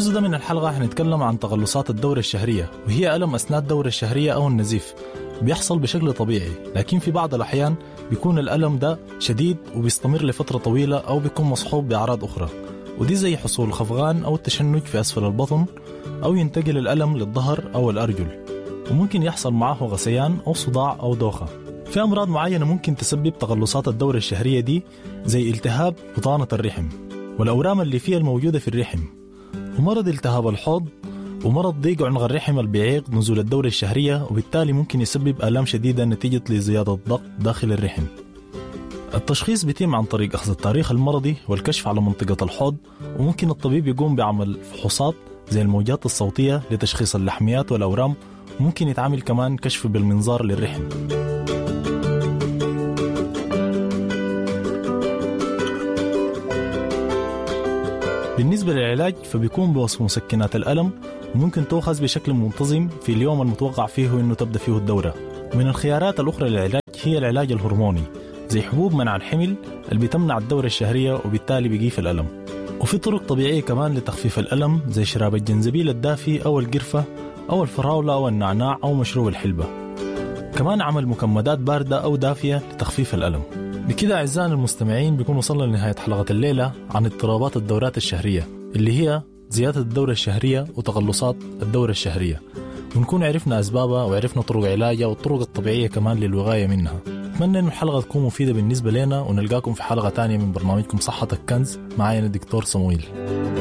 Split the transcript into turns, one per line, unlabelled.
الجزء ده من الحلقة حنتكلم عن تقلصات الدورة الشهرية وهي ألم أثناء الدورة الشهرية أو النزيف بيحصل بشكل طبيعي لكن في بعض الأحيان بيكون الألم ده شديد وبيستمر لفترة طويلة أو بيكون مصحوب بأعراض أخرى ودي زي حصول خفقان أو التشنج في أسفل البطن أو ينتقل الألم للظهر أو الأرجل وممكن يحصل معه غثيان أو صداع أو دوخة في أمراض معينة ممكن تسبب تقلصات الدورة الشهرية دي زي التهاب بطانة الرحم والأورام اللي فيها الموجودة في الرحم ومرض التهاب الحوض ومرض ضيق عنق الرحم اللي بيعيق نزول الدورة الشهرية وبالتالي ممكن يسبب آلام شديدة نتيجة لزيادة الضغط داخل الرحم التشخيص بيتم عن طريق أخذ التاريخ المرضي والكشف على منطقة الحوض وممكن الطبيب يقوم بعمل فحوصات زي الموجات الصوتية لتشخيص اللحميات والأورام وممكن يتعمل كمان كشف بالمنظار للرحم بالنسبة للعلاج فبيكون بوصف مسكنات الألم وممكن تؤخذ بشكل منتظم في اليوم المتوقع فيه أنه تبدأ فيه الدورة ومن الخيارات الأخرى للعلاج هي العلاج الهرموني زي حبوب منع الحمل اللي بتمنع الدورة الشهرية وبالتالي بيقيف الألم وفي طرق طبيعية كمان لتخفيف الألم زي شراب الجنزبيل الدافي أو القرفة أو الفراولة أو النعناع أو مشروب الحلبة كمان عمل مكمدات باردة أو دافية لتخفيف الألم بكده أعزائنا المستمعين بيكون وصلنا لنهاية حلقة الليلة عن اضطرابات الدورات الشهرية اللي هي زيادة الدورة الشهرية وتقلصات الدورة الشهرية ونكون عرفنا أسبابها وعرفنا طرق علاجها والطرق الطبيعية كمان للوقاية منها أتمنى أن الحلقة تكون مفيدة بالنسبة لنا ونلقاكم في حلقة تانية من برنامجكم صحة الكنز معايا الدكتور صمويل